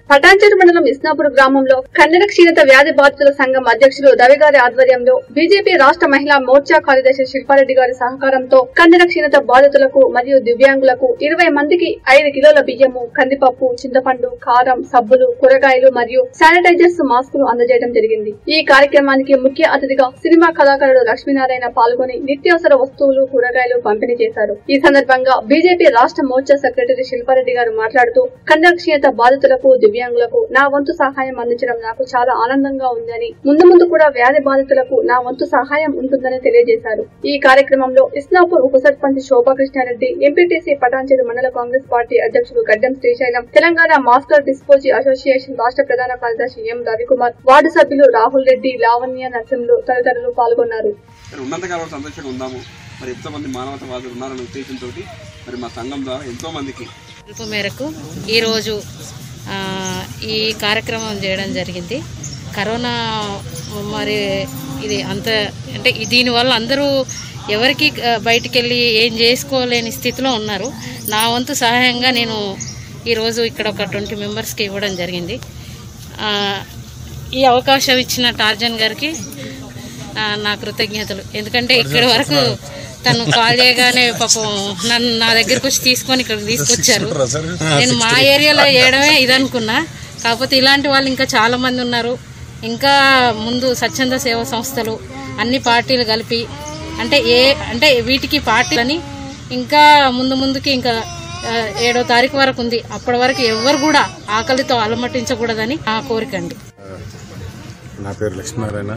పటాన్చేరు మండలం ఇస్నాపూర్ గ్రామంలో కన్నడ క్షీణత వ్యాధి బాధితుల సంఘం అధ్యక్షులు రవి గారి ఆధ్వర్యంలో బీజేపీ రాష్ట్ర మహిళా మోర్చా కార్యదర్శి శిల్పారెడ్డి గారి సహకారంతో కన్నడ క్షీణత బాధితులకు మరియు దివ్యాంగులకు ఇరవై మందికి ఐదు కిలోల బియ్యము కందిపప్పు చింతపండు కారం సబ్బులు కూరగాయలు మరియు శానిటైజర్స్ మాస్కులు అందజేయడం జరిగింది ఈ కార్యక్రమానికి ముఖ్య అతిథిగా సినిమా కళాకారుడు లక్ష్మీనారాయణ పాల్గొని నిత్యావసర వస్తువులు కూరగాయలు పంపిణీ చేశారు ఈ సందర్భంగా బీజేపీ రాష్ట్ర మోర్చా సెక్రటరీ శిల్పారెడ్డి గారు మాట్లాడుతూ కన్నడ క్షీణత బాధితులకు దివ్యాంగులకు నా వంతు సహాయం అందించడం నాకు చాలా ఆనందంగా ఉందని ముందు ముందు కూడా వ్యాధి బాధితులకు నా వంతు సహాయం ఉంటుందని తెలియజేశారు ఈ కార్యక్రమంలో ఇస్నాపూర్ ఉప సర్పంచ్ శోభాకృష్ణారెడ్డి ఎంపీటీసీ పటాన్చేరు మండల కాంగ్రెస్ పార్టీ అధ్యక్షులు గడ్డం శ్రీశైలం తెలంగాణ మాస్టర్ డిస్పోజీ అసోసియేషన్ రాష్ట్ర ప్రధాన కార్యదర్శి ఎం రవికుమార్ వార్డు సభ్యులు రాహుల్ రెడ్డి లావణ్య నరసింహులు తదితరులు పాల్గొన్నారు మరి ఉన్నంతకాలం సంతోషంగా ఉందాము మరి ఎంతోమంది మానవతావాదులు ఉన్నారనే ఉద్దేశంతో మరి మా సంఘం ద్వారా ఎంతో మందికి పిలుపు మేరకు ఈరోజు ఆ, ఈ కార్యక్రమం చేయడం జరిగింది కరోనా మరి ఇది అంత అంటే ఈ- దీనివల్ల అందరూ ఎవరికి ఆ, బయటికి వెళ్ళి ఏం చేసుకోలేని స్థితిలో ఉన్నారు నా వంతు సహాయంగా నేను ఈరోజు ఇక్కడ ఒక ట్వంటీ మెంబర్స్కి ఇవ్వడం జరిగింది ఆ, ఈ అవకాశం ఇచ్చిన టార్జన్ గారికి ఆ, నా కృతజ్ఞతలు ఎందుకంటే ఇక్కడి వరకు తను కాల్ చేయగానే పాపం నన్ను నా దగ్గరకు వచ్చి తీసుకొని ఇక్కడ తీసుకొచ్చారు నేను మా ఏరియాలో చేయడమే ఇదనుకున్నా కాకపోతే ఇలాంటి వాళ్ళు ఇంకా చాలా మంది ఉన్నారు ఇంకా ముందు స్వచ్ఛంద సేవా సంస్థలు అన్ని పార్టీలు కలిపి అంటే ఏ అంటే వీటికి పార్టీలని ఇంకా ముందు ముందుకి ఇంకా ఆ, ఏడో తారీఖు వరకు ఉంది అప్పటి వరకు ఎవరు కూడా ఆకలితో అలమటించకూడదని నా కోరిక అండి నా పేరు లక్ష్మీనారాయణ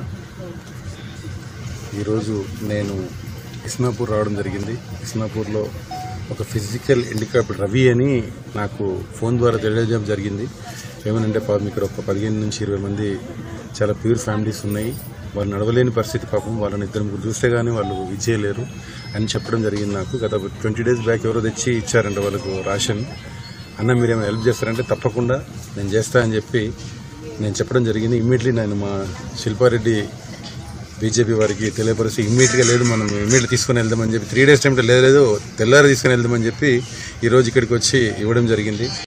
ఈరోజు నేను ఇస్నాపూర్ రావడం జరిగింది ఇస్నాపూర్లో ఒక ఫిజికల్ హ్యాండిక్యాప్డ్ రవి అని నాకు ఫోన్ ద్వారా తెలియజేయడం జరిగింది ఏమనంటే పాపం ఇక్కడ ఒక పదిహేను నుంచి ఇరవై మంది చాలా ప్యూర్ ఫ్యామిలీస్ ఉన్నాయి వాళ్ళు నడవలేని పరిస్థితి పాపం వాళ్ళని ఇద్దరు ముగ్గురు చూస్తే కానీ వాళ్ళు విజయలేరు అని చెప్పడం జరిగింది నాకు గత ట్వంటీ డేస్ బ్యాక్ ఎవరో తెచ్చి ఇచ్చారంట వాళ్ళకు రాషన్ అన్న మీరేమో హెల్ప్ చేస్తారంటే తప్పకుండా నేను చేస్తా అని చెప్పి నేను చెప్పడం జరిగింది ఇమ్మీడియట్లీ నేను మా శిల్పారెడ్డి బీజేపీ వారికి తెలియపరిచి ఇమ్మీడియట్గా లేదు మనం ఇమ్మీడియట్ తీసుకొని వెళ్దామని చెప్పి త్రీ డేస్ టైంలో లేదు లేదు తెల్లారి తీసుకొని వెళ్దామని చెప్పి ఈరోజు ఇక్కడికి వచ్చి ఇవ్వడం జరిగింది